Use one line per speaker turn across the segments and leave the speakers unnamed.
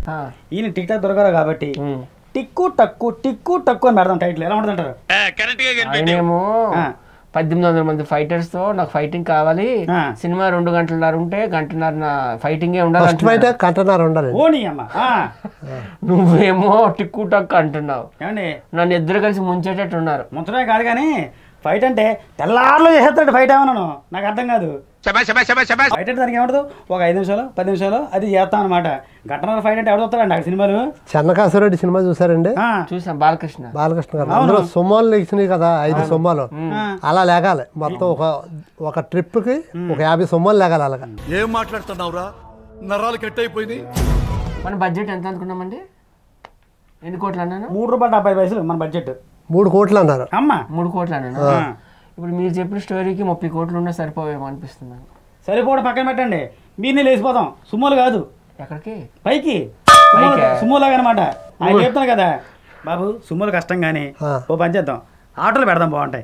ఆ.
ఈయన tick talk దొరకరు కాబట్టి
ఉమ్.
టిక్కు టక్కు టిక్కు టక్కు అని పెడదాం టైటిల్ ఎలా ఉంటుంది అంటారు
ఆయనేమో
ఆ.
పద్దెనిమిది వందల మంది ఫైటర్స్ తో నాకు ఫైటింగ్ కావాలి
ఆ.
సినిమా రెండు గంటలన్నర ఉంటే గంటన్నర నా ఫైటింగే
ఫస్ట్
ఉండాలి
ఫైట్ కంటనారు ఉండాలి
ఓని అమ్మ ఆ.
నువ్వేమో టిక్కు టక్ అంటున్నావు
ఏమండి
నన్ను ఇద్దరు కలిసి ముంచేటట్టు ఉన్నారు
ముంచడమే కాదు కానీ ఫైట్ అంటే తెల్లారులో చేసేస్తాడు ఫైట్ ఏమన్నాను నాకు అర్థం కాదు ఫైట్ అంటే దానికి ఏమంటదు ఒక ఐదు నిమిషాలు పది నిమిషాలు అది చేస్తాం అనమాట గంటన్నర ఫైట్ అంటే ఎవరు చూస్తాడండి ఆ సినిమాలు
చెన్నకాసురెడ్డి సినిమా చూసారండి
ఆ.
చూసాం బాలకృష్ణ
బాలకృష్ణ గారు అందులో సుమ్మాలు లెగిసినాయి కదా ఐదు సుమ్మాలు అలా లేగాలి మొత్తం ఒక ఒక ట్రిప్ కి ఒక యాభై సుమ్మాలు లేగాలి అలాగా
ఏం మాట్లాడుతున్నావురా నరాలు కట్ అయిపోయింది
మన బడ్జెట్ ఎంత అనుకున్నామండి ఎన్ని కోట్లు అన్నాను
మూడు రూపాయల డెబ్బై పైసలు మన బడ్జెట్
మూడు కోట్లు అన్నారు
అమ్మ
మూడు కోట్లు అన్నాను ఇప్పుడు మీరు చెప్పిన స్టోరీకి ముప్పై కోట్లు ఉన్నా సరిపోవేమో అనిపిస్తుంది నాకు.
సరిపోవడం పక్కన పెట్టండి మీరునే లేచిపోతాం సుమ్మలు కాదు
ఎక్కడికి
పైకి
పైకా?
సుమ్మలాగా అనమాట ఆయన చెప్తాను కదా బాబు సుమ్మలు కష్టం కానీ
ఆ.
ఓ పని చేద్దాం ఆటోలు పెడదాం బాగుంటాయి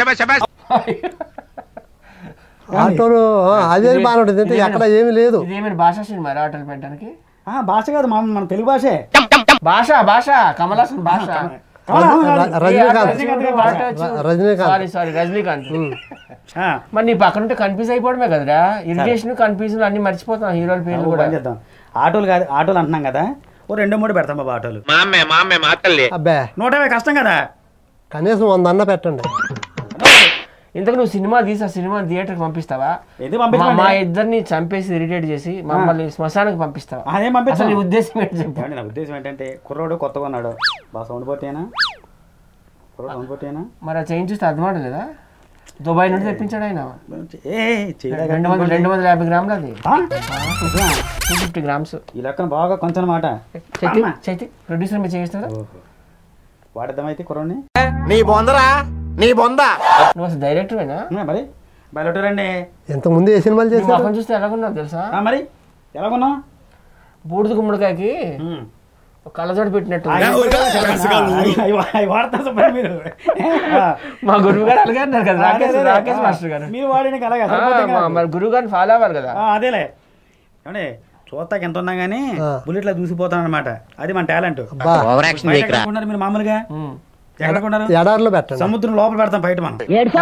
ఆటోలు ఆ, అదే బాగానే ఉంటుంది అంటే ఎక్కడ ఏమీ లేదు
ఇదేమైనా భాషా సినిమా ఆటోలు పెట్టడానికి
ఆ, భాష కాదు మన మన తెలుగు భాషే
భాష భాష కమలాసన్ భాష
కమలం కాదు.
ర- రజనీకాంత్
రజనీకాంత్ గారి
భాష
భాష.
ర- రజనీకాంత్
సారీ సారీ రజనీకాంత్
ఆ,
మరి నీ పక్కన ఉంటే కన్ఫ్యూజ్ అయిపోవడమే కదరా ఇరిటేషన్ కన్ఫ్యూజన్ అన్ని మర్చిపోతాం హీరోల పేర్లు
ఓ
కూడా
పని చేద్దాం ఆటోలు కాదు ఆటోలు అంటున్నాం కదా ఓ రెండు మూడు పెడతాం బాబు ఆటోలు
అబ్బే
నూట యాభై కష్టం కదా
కనీసం వంద అన్న పెట్టండి
ఇంతకు నువ్వు సినిమా తీసి ఆ సినిమా థియేటర్కి పంపిస్తావా
ఎందుకు
మా-
పంపించండి
మా ఇద్దరిని చంపేసి ఇరిటేట్ చేసి మమ్మల్ని శ్మశానానికి పంపిస్తావా
అదేం
అసలు
పంపించాలి
నీ ఉద్దేశం ఏంటి చెప్పు
ఏమండి నా ఉద్దేశం ఏంటంటే కుర్రోడు కొత్తగా ఉన్నాడు బాగా సౌండ్ పోతేనా కుర్రోడు సౌండ్ పోతేనా
మరి ఆ చైన్ చూస్తే అర్థమాట లేదా దుబాయ్ నుండి తెప్పించాడు ఆయన
ఏ చేయలేక
రెండు వందల రెండు వందల యాభై గ్రాములు అది
ఆ?
టూ ఫిఫ్టీ గ్రామ్స్
ఈ లెక్కన బాగా కొంచెం మాట
చైతి చైతి ప్రొడ్యూసర్ మీరు చేయిస్తారా
వాడిద్దామైతే కుర్రోడిని
నీ బొందరా నీ బొంద
నువ్వు అసలు డైరెక్టరేనా
ఆ, మరి బయలుటరండి
ఇంతకు ముందు ఏ సినిమాలు
నువ్వు
చేశారు
అక్కడ చూస్తే ఎలాగున్నావు తెలుసా
మరి ఎలాగున్నావు
బూడిద గుమ్మడికాయకి ఒక కళ్ళజోడు పెట్టినట్టు
వాడతా చెప్పండి మీరు ఆ,
మా గురువు గారు అలాగే అన్నారు కదా
అదే,
రాకేష్
అదే,
రాకేష్
ఆ,
మాస్టర్ గారు
మీరు వాడిన అలాగే
ఆ,
సరిపోతాయి
మా-
కదా.
మరి గురువు గారిని ఫాలో అవ్వాలి కదా
ఆ, అదేలే ఏమండి చూస్తాకి ఎంత ఉన్నా కానీ
ఆ.
బుల్లెట్లో దూసిపోతాను అనమాట అది మన టాలెంట్
బా
మీరు మామూలుగా
ఉమ్.
ఎక్కడ కొన్నారు
ఎడారిలో పెట్టండి
సముద్రం లోపల పెడతాం బయట మనం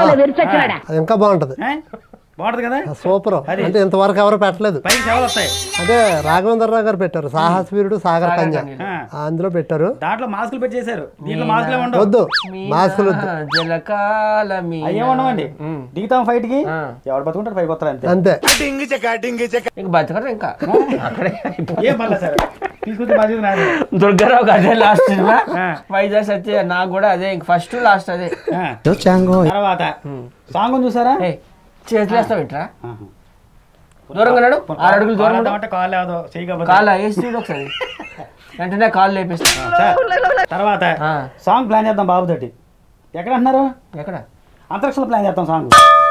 అది ఇంకా బాగుంటుంది
ఏ? బాగుంటది కదా
సూపర్ అంటే ఇంతవరకు ఎవరు పెట్టలేదు
పైకి సేవలు వస్తాయి
అంటే రాఘవేంద్రరావు గారు పెట్టారు సాహస వీరుడు సాగర్ పంజా
ఆ.
అందులో పెట్టారు
దాంట్లో మాస్కులు పెట్టి చేశారు దీంట్లో మాస్కులే ఉండవు
వద్దు
మీనా
మాస్కులు వద్దు
జలకాల మీనా.
అయ్యే ఉండవండి
ఉమ్.
దిగుతాం ఫైట్ కి
ఆ.
ఎవరు బతుకుంటారు పైకి వస్తారు అంతే
అంతే
ఇంక బతకరు ఇంకా అక్కడే
ఏం పర్లేదు సార్ తీసుకొచ్చి బాధ్యత నాది
దుర్గారావు అదే లాస్ట్ సినిమా
ఆ.
వైజాగ్ సత్య నాకు కూడా అదే ఫస్ట్ లాస్ట్ అదే
ఆ. తర్వాత సాంగ్ చూసారా
ఏ చేతులు వేస్తావు ఇట్రా
ఆహా.
దూరంగా నడు ఆరు అడుగులు దూరం ఉండు.
అంటే కాల్ లేదో చేయకపోతే
కాలు వేసి చూడు ఒకసారి వెంటనే కాలు లేపిస్తా
సార్, తర్వాత
ఆ.
సాంగ్ ప్లాన్ చేద్దాం బాబు తోటి ఎక్కడ అంటున్నారు
ఎక్కడ
అంతరిక్షంలో ప్లాన్ చేద్దాం సాంగ్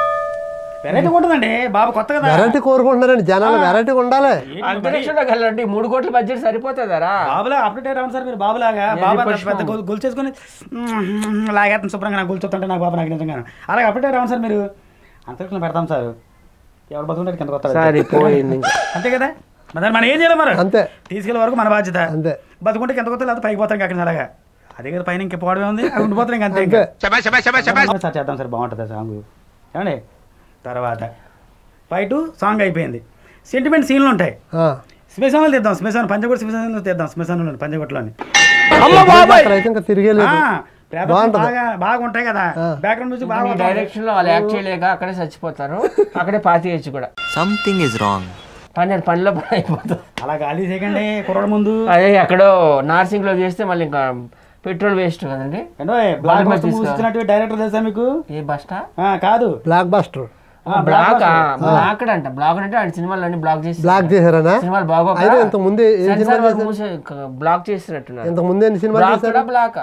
వెరైటీ ఉంటుందండి బాబు కొత్త కదా
వెరైటీ కోరుకుంటున్నారండి జనాలు వెరైటీ ఉండాలి
అంతరిక్షంలోకి వెళ్ళండి మూడు కోట్ల బడ్జెట్ సరిపోతుందరా
బాబులా అప్డేట్ అవ్వండి సార్ మీరు బాబులాగా
ఏది
బాబు అంత
పుష్పం?
పెద్ద గొల్- గొలుచేసుకొని లాగేస్తాం శుభ్రంగా నాకు గొలుచుతుంటే నాకు బాబు నాకు నిజంగా అలాగే అప్డేట్ అవ్వండి సార్ మీరు అంతరిక్షంలో పెడతాం సార్ ఎవరు బతుకుంటే కింద కొత్త
సరిపోయింది ఇంకా.
అంతే కదా మరి మనం ఏం చేయాలి మరి
అంతే
తీసుకెళ్ళే వరకు మన బాధ్యత
అంతే
బతుకుంటే కింద కొత్త లేకపోతే పైకి పోతాం అక్కడ అలాగా అదే కదా పైన ఇంక పోవడమే ఉంది అక్కడ ఉండిపోతాం ఇంకా అంతే ఇంకా. సార్ చేద్దాం సార్ బాగుంటుంది సాంగ్ ఏమండి తర్వాత ఫైట్ సాంగ్ అయిపోయింది సెంటిమెంట్ సీన్లు ఉంటాయి
ఆ.
శ్మశానాలు తీద్దాం శ్మశానం పంచగొట్టు శ్మశానంలో తీద్దాం శ్మశానంలో పంచగొట్టులోని
అక్కడైతే ఇంకా తిరిగేలేదు
ఆ, పేపర్స్
బాగుంటది.
బాగా బాగా ఉంటాయి కదా బ్యాక్గ్రౌండ్ మ్యూజిక్ బాగా
ఈ
ఉంటుంది.
డైరెక్షన్ లో వాళ్ళు యాక్ట్ చేయలేక అక్కడే చచ్చిపోతారు అక్కడే పాతి కూడా
సంథింగ్ ఇస్ రాంగ్
పని పనిలో పని అయిపోతుంది
అలా గాలి చేయకండి కుర్రోడు ముందు
అదే ఎక్కడో నార్సింగ్ లో చేస్తే మళ్ళీ ఇంకా పెట్రోల్ వేస్ట్ కదండి
ఏంటో బ్లాక్
బాగా
బస్టర్
తీసుకో.
మూసిచ్చినట్టు డైరెక్టర్ తెలుసా మీకు
ఏ బస్టా
ఆ, కాదు
బ్లాక్ బస్టర్
ఆ,
బ్లాక్
Blockbuster.
బ్లాక్ అంట బ్లాక్ అంటే ఆయన సినిమాలు అన్ని బ్లాక్ చేసి
బ్లాక్ చేశారనా
సినిమాలు బాగోక
అయితే ఇంతకు ముందే ఏం
సెన్సార్
సినిమాలు
వరకు మూసే బ్లాక్ చేసినట్టున్నారు
ఇంతకు ముందే ఎన్ని సినిమాలు
బ్లాక్
చేశారు
బ్లాక్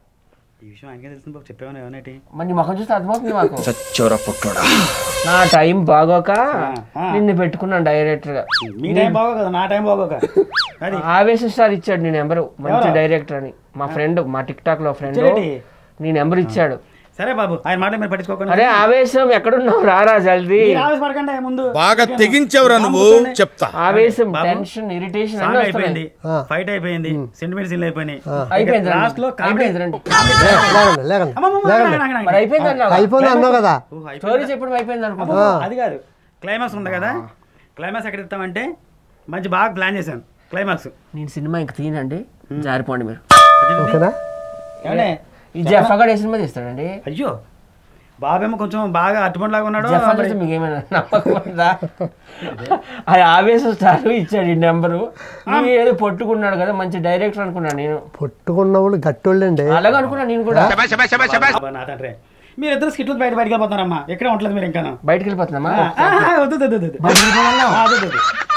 ఈ విషయం ఆయనకే తెలిసింది బాబు చెప్పామని ఏమనేటి
మరి నీ ముఖం చూస్తే అర్థమవుతుంది మాకు
చచ్చోర పుట్టోడా
నా టైం బాగోక
ఆ.
నిన్ను పెట్టుకున్నాను డైరెక్టర్ గా
మీ టైం బాగోక కదా నా టైం బాగోక అది
ఆవేశ స్టార్ ఇచ్చాడు నీ నెంబర్ మంచి
ఎవరు?
డైరెక్టర్ అని మా ఫ్రెండ్ మా టిక్ టాక్ లో ఫ్రెండ్
ఇచ్చాడేంటి?
నీ నెంబర్ ఇచ్చాడు
సరే బాబు ఆయన మాట మీరు పట్టించుకోకుండా
అరే ఆవేశం ఎక్కడున్నావు రారా జల్దీ
మీరు ఆవేశపడకండి ముందు
బాగా తెగించావురా నువ్వు చెప్తా
ఆవేశం
బాబు,
టెన్షన్ ఇరిటేషన్
సాంగ్
అన్నీ
అయిపోయింది
వస్తున్నాయి
ఆ.
ఫైట్ అయిపోయింది సెంటిమెంట్ సీన్లు అయిపోయినాయి
అయిపోయింది రండి.
లాస్ట్ లో కామెడీ
అయిపోయింది రండి
లే- లేకండి లేకండి
అమ్మమ్మ,
లేకండి
ఆగండి, ఆగండి,
మరి అయిపోయింది అన్నావా?
అయిపోయింది అన్నావు కదా
ఓ, అయిపోయిందా?
స్టోరీ చెప్పడం అయిపోయింది అనుకుంటా
అబ్బో, అది కాదు క్లైమాక్స్ ఉంది కదా క్లైమాక్స్ ఎక్కడ ఇస్తామంటే మంచి బాగా ప్లాన్ చేశాను క్లైమాక్స్
నేను సినిమా ఇంక తీయనండి జారిపోండి మీరు
ఓకేనా
ఏమండి?
ఈ జఫాగడ్ ఏ సినిమా తీస్తాడండి
అయ్యో బాబేమో కొంచెం బాగా అట్టుబండిలాగా ఉన్నాడు
జఫా
మరి-
చూస్తే మీకు ఏమైనా నమ్మకం ఉందా అది ఆవేశం స్టార్ ఇచ్చాడు ఈ నెంబరు నువ్వు ఏదో పట్టుకున్నాడు కదా మంచి డైరెక్టర్ అనుకున్నాను నేను
పుట్టుకున్న వాళ్ళు గట్టోళ్ళండి
అలాగే అనుకున్నా నేను కూడా
అబ్బా, నా తండ్రి మీరిద్దరు స్కిట్లు బయట బయటకు వెళ్ళిపోతున్నారమ్మా ఎక్కడే ఉండలేదు మీరు ఇంకా
బయటికి వెళ్ళిపోతున్నామా
వద్దు వద్దు, వద్దు, వద్దు. ఆ, వద్దు, వద్దు.